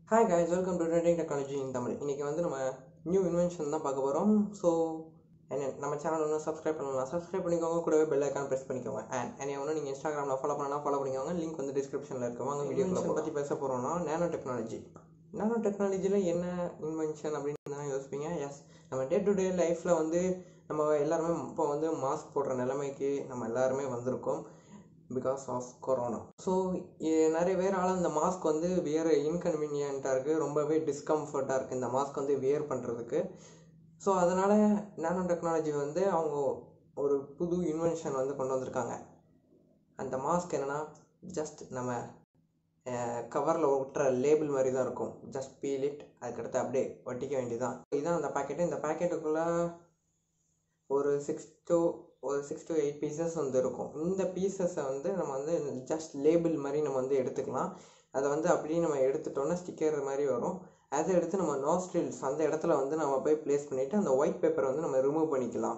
hi guys welcome to trending technology in Tamil இன்றைக்கி வந்து நம்ம நியூ இன்வென்ஷன் தான் பார்க்க போகிறோம் ஸோ என்ன நம்ம சேனல் ஒன்றும் சப்ஸ்கிரைப் பண்ணலாம் சப்ஸ்கிரைப் பண்ணிக்கோங்க கூடவே பெல் ஐக்கான் ப்ரெஸ் பண்ணிக்கோங்க அண்ட் என்னை ஒன்று நீங்கள் இன்ஸ்டாகிராமில் ஃபாலோ பண்ணலாம் ஃபாலோ பண்ணிக்கோங்க லிங்க் வந்து டிஸ்கிரிப்ஷனில் இருக்கு வாங்க வீடியோ பற்றி பேச போகிறோம்னா நேனோ டெக்னாலஜி நேனோ டெக்னாலஜியில் என்ன இன்வென்ஷன் அப்படின்னு தான் யோசிப்பீங்க எஸ் நம்ம டே டு டே லைஃப்பில் வந்து நம்ம எல்லாருமே இப்போ வந்து மாஸ்க் போடுற நிலைமைக்கு நம்ம எல்லாருமே வந்திருக்கோம் பிகாஸ் ஆஃப் கொரோனா ஸோ நிறைய பேரால் இந்த மாஸ்க் வந்து வியர் இன்கன்வீனியண்ட்டாக இருக்குது ரொம்பவே டிஸ்கம்ஃபர்ட்டாக இருக்குது இந்த மாஸ்க் வந்து வியர் பண்ணுறதுக்கு ஸோ அதனால் நேனோ டெக்னாலஜி வந்து அவங்க ஒரு புது இன்வென்ஷன் வந்து கொண்டு வந்திருக்காங்க அந்த மாஸ்க் என்னென்னா ஜஸ்ட் நம்ம கவரில் ஒட்டுற லேபிள் மாதிரி தான் இருக்கும் ஜஸ்ட் பீல் இட் அதுக்கடுத்து அப்படியே ஒட்டிக்க வேண்டியதான் இதுதான் அந்த பாக்கெட்டு இந்த பாக்கெட்டுக்குள்ளே ஒரு சிக்ஸ் டு ஒரு சிக்ஸ் டு எயிட் பீசஸ் வந்து இருக்கும் இந்த பீசஸை வந்து நம்ம வந்து ஜஸ்ட் லேபிள் மாதிரி நம்ம வந்து எடுத்துக்கலாம் அதை வந்து அப்படியே நம்ம எடுத்துட்டோம்னா ஸ்டிக்கர் மாதிரி வரும் அதை எடுத்து நம்ம நோஸ்ட்ரில்ஸ் அந்த இடத்துல வந்து நம்ம போய் ப்ளேஸ் பண்ணிவிட்டு அந்த ஒயிட் பேப்பரை வந்து நம்ம ரிமூவ் பண்ணிக்கலாம்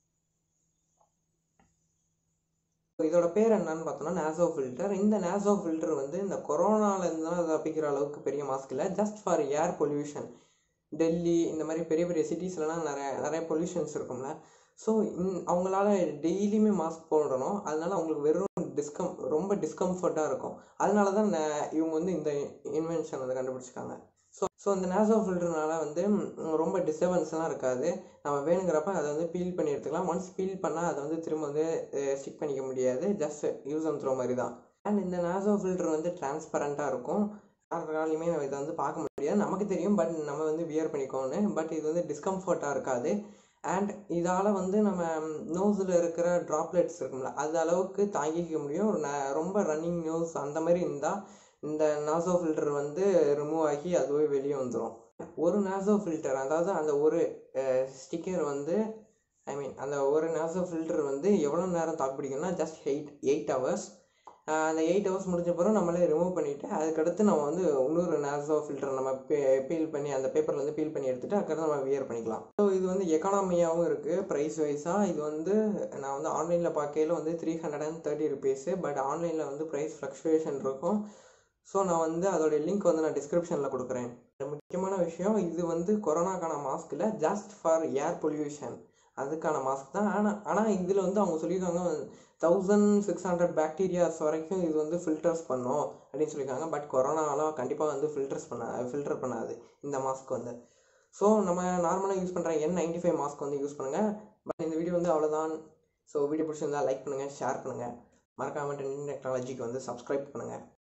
இதோட பேர் என்னன்னு பார்த்தோம்னா நேசோ ஃபில்டர் இந்த நேசோ ஃபில்டர் வந்து இந்த கொரோனாலேருந்து தான் தப்பிக்கிற அளவுக்கு பெரிய மாஸ்க் இல்லை just for air pollution Delhi இந்த மாதிரி பெரிய பெரிய சிட்டிஸ்லலாம் நிறைய நிறைய பொல்யூஷன்ஸ் இருக்கும்ல ஸோ இன் அவங்களால டெய்லியுமே மாஸ்க் போடணும் அதனால அவங்களுக்கு வெறும் டிஸ்கம் ரொம்ப டிஸ்கம்ஃபர்ட்டாக இருக்கும் அதனால தான் இவங்க வந்து இந்த இன்வென்ஷன் வந்து கண்டுபிடிச்சிருக்காங்க ஸோ ஸோ இந்த நேசோ ஃபில்டர்னால வந்து ரொம்ப டிஸ்டர்பன்ஸ்லாம் இருக்காது நம்ம வேணுங்கிறப்ப அதை வந்து பீல் பண்ணி எடுத்துக்கலாம் ஒன்ஸ் பீல் பண்ணால் அதை வந்து திரும்ப வந்து ஸ்டிக் பண்ணிக்க முடியாது ஜஸ்ட் யூஸ் அண்ட் த்ரோ மாதிரி தான் அண்ட் இந்த நேசோ ஃபில்டர் வந்து டிரான்ஸ்பரண்ட்டாக இருக்கும் யாராலையுமே நம்ம இதை வந்து பார்க்க முடியாது நமக்கு தெரியும் பட் நம்ம வந்து வியர் பண்ணிக்கோன்னு பட் இது வந்து டிஸ்கம்ஃபர்ட்டாக இருக்காது அண்ட் இதால் வந்து நம்ம நோஸில் இருக்கிற ட்ராப்லெட்ஸ் இருக்கும்ல அது அளவுக்கு தாங்கிக்க முடியும் ஒரு ரொம்ப ரன்னிங் நோஸ் அந்த மாதிரி இருந்தால் இந்த நாசோ ஃபில்டர் வந்து ரிமூவ் ஆகி அதுவே வெளியே வந்துடும் ஒரு நாசோ ஃபில்டர் அதாவது அந்த ஒரு ஸ்டிக்கர் வந்து ஐ மீன் அந்த ஒரு நாசோ ஃபில்டர் வந்து எவ்வளோ நேரம் தாக்கு பிடிக்கும்னா ஜஸ்ட் எயிட் எயிட் ஹவர்ஸ் அந்த எயிட் ஹவர்ஸ் முடிஞ்ச பிறகு நம்மளே ரிமூவ் பண்ணிவிட்டு அதுக்கடுத்து நம்ம வந்து இன்னொரு நாசோ ஃபில்டர் நம்ம பே பீல் பண்ணி அந்த பேப்பர்லேருந்து பீல் பண்ணி எடுத்துகிட்டு அதுக்கடுத்து நம்ம வியர் பண்ணிக்கலாம் ஸோ இது வந்து எக்கானமியாகவும் இருக்குது ப்ரைஸ் வைஸாக இது வந்து நான் வந்து ஆன்லைனில் பார்க்கையில் வந்து three hundred and thirty rupees but ஆன்லைனில் வந்து ப்ரைஸ் ஃப்ளக்ஷுவேஷன் இருக்கும் ஸோ நான் வந்து அதோடைய லிங்க் வந்து நான் டிஸ்கிரிப்ஷனில் கொடுக்குறேன் முக்கியமான விஷயம் இது வந்து கொரோனாக்கான மாஸ்க் இல்லை ஜஸ்ட் ஃபார் ஏர் பொல்யூஷன் அதுக்கான மாஸ்க் தான் ஆனால் ஆனால் இதில் வந்து அவங்க சொல்லியிருக்காங்க தௌசண்ட் சிக்ஸ் ஹண்ட்ரட் பேக்டீரியாஸ் வரைக்கும் இது வந்து ஃபில்டர்ஸ் பண்ணும் அப்படின்னு சொல்லியிருக்காங்க பட் கொரோனாலாம் கண்டிப்பாக வந்து ஃபில்டர்ஸ் பண்ண ஃபில்டர் பண்ணாது இந்த மாஸ்க் வந்து ஸோ நம்ம நார்மலாக யூஸ் பண்ணுற என் நைன்டி ஃபைவ் மாஸ்க் வந்து யூஸ் பண்ணுங்கள் பட் இந்த வீடியோ வந்து அவ்வளோதான் ஸோ வீடியோ பிடிச்சிருந்தா லைக் பண்ணுங்கள் ஷேர் பண்ணுங்கள் மறக்காமல் டெக்னாலஜிக்கு வந்து சப்ஸ்கிரைப் பண்ணுங்கள்